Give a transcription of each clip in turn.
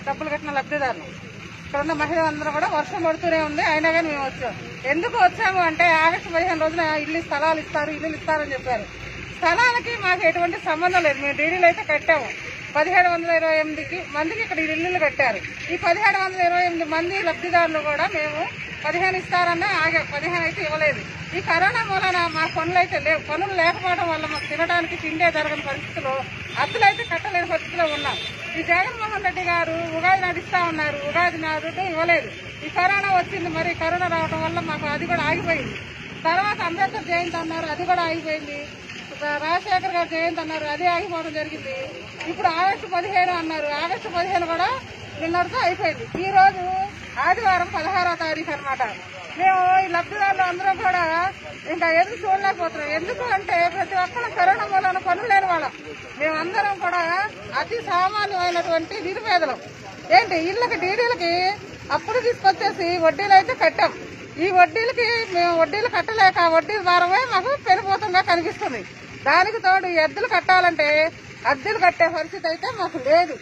డబ్బులు కట్టిన లబ్ధిదారులు ఇక్కడ ఉన్న మహిళలందరూ కూడా వర్షం పడుతూనే ఉంది అయినా కానీ మేము వచ్చాం ఎందుకు వచ్చాము అంటే ఆగస్టు పదిహేను రోజున ఇల్లు స్థలాలు ఇస్తారు ఇల్లు ఇస్తారని చెప్పారు స్థలాలకి మాకు ఎటువంటి సంబంధం లేదు మేము డీడీలు అయితే కట్టాము పదిహేడు వందల ఇరవై ఎనిమిదికి మందికి ఇక్కడ ఈ ఇల్లులు కట్టారు ఈ పదిహేడు వందల ఇరవై ఎనిమిది మంది లబ్ధిదారులు కూడా మేము పదిహేను ఇస్తారన్నా ఆగా పదిహేను అయితే ఇవ్వలేదు ఈ కరోనా మూలన మా పనులు అయితే లేవు పనులు లేకపోవడం వల్ల మాకు తినడానికి తిండే జరగని పరిస్థితుల్లో అద్దెలు అయితే కట్టలేని పరిస్థితిలో ఉన్నాం ఈ జగన్మోహన్ రెడ్డి గారు ఉగాది నాడు ఇస్తా ఉన్నారు ఉగాది నాడు ఇవ్వలేదు ఈ కరోనా వచ్చింది మరి కరోనా రావడం వల్ల మాకు అది కూడా ఆగిపోయింది తర్వాత అంబేద్కర్ జయంతి అన్నారు అది కూడా ఆగిపోయింది రాజశేఖర్ గారు జయంతి అన్నారు అది ఆగిపోవడం జరిగింది ఇప్పుడు ఆగస్టు పదిహేను అన్నారు ఆగస్టు పదిహేను కూడా నిన్నటితో అయిపోయింది ఈ రోజు ఆదివారం పదహారో తారీఖు అన్నమాట మేము ఈ లబ్ధిదారులు అందరం కూడా ఇంకా ఎదురు చూడలేకపోతున్నాం ఎందుకు అంటే ప్రతి ఒక్కరు కరోనా మూలన పనులు లేని వాళ్ళం మేమందరం కూడా అతి సామాన్యమైనటువంటి నిరుపేదలం ఏంటి ఇళ్ళకి డీడీలకి అప్పుడు తీసుకొచ్చేసి వడ్డీలు అయితే కట్టాం ఈ వడ్డీలకి మేము వడ్డీలు కట్టలేక వడ్డీ భారమే మాకు పెరిగిపోతుందా కనిపిస్తుంది దానికి తోడు ఈ అద్దెలు కట్టాలంటే అద్దెలు కట్టే పరిస్థితి అయితే మాకు లేదు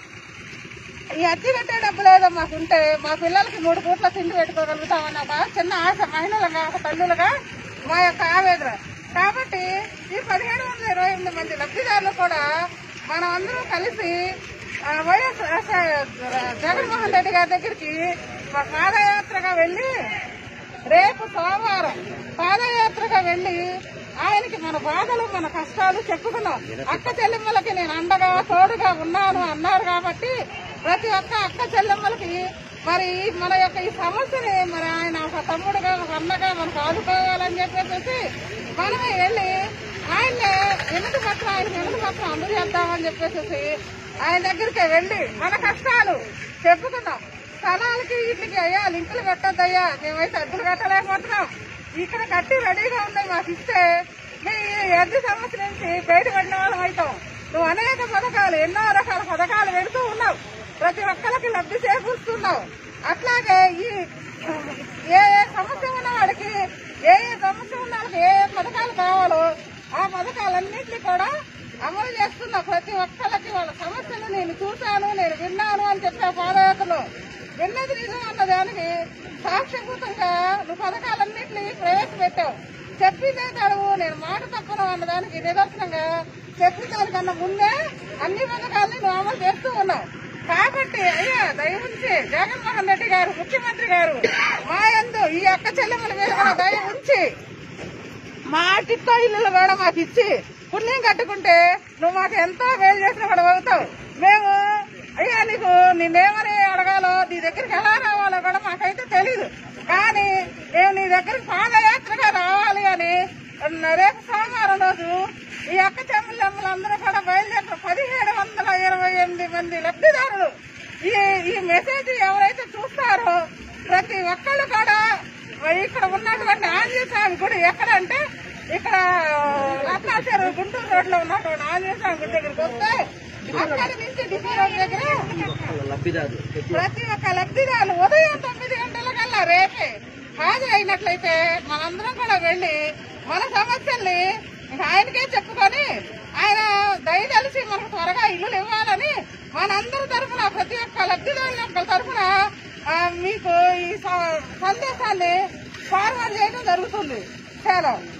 ఈ అద్దె కట్టే డబ్బు లేదో మాకుంటే మా పిల్లలకి మూడు పూట్ల తిండి పెట్టుకోగలుగుతామన్న ఒక చిన్న ఆశ మహిళలుగా ఒక తల్లులుగా మా యొక్క ఆవేదన కాబట్టి ఈ పదిహేడు వందల ఇరవై ఎనిమిది మంది లబ్ధిదారులు కూడా మనం అందరం కలిసి ఆ, వైఎస్ ఆ, జగన్మోహన్ రెడ్డి గారి దగ్గరికి మా పాదయాత్రగా వెళ్ళి రేపు సోమవారం పాదయాత్రగా వెళ్లి ఆయనకి మన బాధలు మన కష్టాలు చెప్పుకున్నాం అక్క చెల్లెమ్మలకి నేను అండగా తోడుగా ఉన్నాను అన్నారు కాబట్టి ప్రతి ఒక్క అక్క చెల్లెమ్మలకి మరి మన యొక్క ఈ సమస్యని మరి ఆయన ఒక తమ్ముడుగా ఒక అన్నగా మనకు ఆదుకోవాలని చెప్పేసి మనమే వెళ్ళి ఆయన ఎనిమిది పత్రం ఆయన ఎనిమిది పత్రం అందజేద్దామని చెప్పేసి ఆయన దగ్గరికి వెళ్ళి మన కష్టాలు చెప్పుకున్నాం స్థలాలకి వీటికి అయ్యా లింకులు పెట్టద్దయ్యా మేమైతే అద్దెలు కట్టలేకపోతున్నాం ఇక్కడ కట్టి రెడీగా ఉన్నాయి మాకు ఇస్తే మేము ఈ అద్దె సమస్య నుంచి బయటపడిన వాళ్ళం అవుతాం నువ్వు అనేక పథకాలు ఎన్నో రకాల పథకాలు పెడుతూ ఉన్నావు ప్రతి ఒక్కరికి లబ్ధి చేకూరుస్తున్నావు అట్లాగే ఈ ఏ ఏ సమస్య ఉన్న వాళ్ళకి ఏ ఏ సమస్య ఉన్న వాళ్ళకి ఏ ఏ పథకాలు కావాలో ఆ పథకాలన్నింటినీ కూడా అమలు చేస్తున్న ప్రతి ఒక్కరికి వాళ్ళ సమస్యలు నేను చూశాను నేను విన్నాను అని చెప్పి ఆ పాదయాత్రలో విన్నది నిజం అన్న దానికి సాక్ష్యభూతంగా నువ్వు పథకాలన్నింటినీ ప్రవేశపెట్టావు చెప్పిందే తడవు నేను మాట తప్పను అన్న దానికి నిదర్శనంగా చెప్పిన దానికన్నా ముందే అన్ని పథకాలని నువ్వు అమలు చేస్తూ ఉన్నావు కాబట్టి అయ్యా దయ ఉంచి జగన్మోహన్ రెడ్డి గారు ముఖ్యమంత్రి గారు మా యందు ఈ అక్క చెల్లెమ్మల మీద కూడా దయ ఉంచి మా టిక్కో ఇల్లులు కూడా మాకు ఇచ్చి పుణ్యం కట్టుకుంటే నువ్వు మాకు ఎంతో మేలు చేసిన కూడా అవుతావు మేము అయ్యా నీకు నిన్నేమని అడగాలో నీ దగ్గరికి ఎలా రావాలో కూడా మాకైతే తెలీదు కానీ మేము నీ దగ్గరికి పాదయాత్రగా రావాలి అని రేపు సోమవారం రోజు ఈ అక్క చెమ్మలందరూ కూడా బయలుదేరు పదిహేడు వందల ఇరవై ఎనిమిది మంది లబ్ధిదారులు ఈ ఈ మెసేజ్ ఎవరైతే చూస్తారో ప్రతి ఒక్కళ్ళు కూడా ఇక్కడ ఉన్నటువంటి ఆంజనేయ స్వామి గుడి ఎక్కడంటే ఇక్కడ రత్నాచారు గుంటూరు రోడ్ లో ఉన్నటువంటి ఆంజనేయ స్వామి గుడి దగ్గరికి వస్తే అక్కడి నుంచి డిపో రోడ్ దగ్గర ప్రతి ఒక్క లబ్ధిదారులు ఉదయం తొమ్మిది గంటల కల్లా రేపే హాజరైనట్లయితే మనందరం కూడా వెళ్ళి మన సమస్యల్ని ఇంకా ఆయనకే చెప్పుకొని ఆయన దయదలిసి మనకు త్వరగా ఇల్లులు ఇవ్వాలని మనందరి తరఫున ప్రతి ఒక్క లబ్ధిదారుల యొక్క తరఫున ఆ, మీకు ఈ స- సందేశాన్ని ఫార్వర్డ్ చేయడం జరుగుతుంది చాలా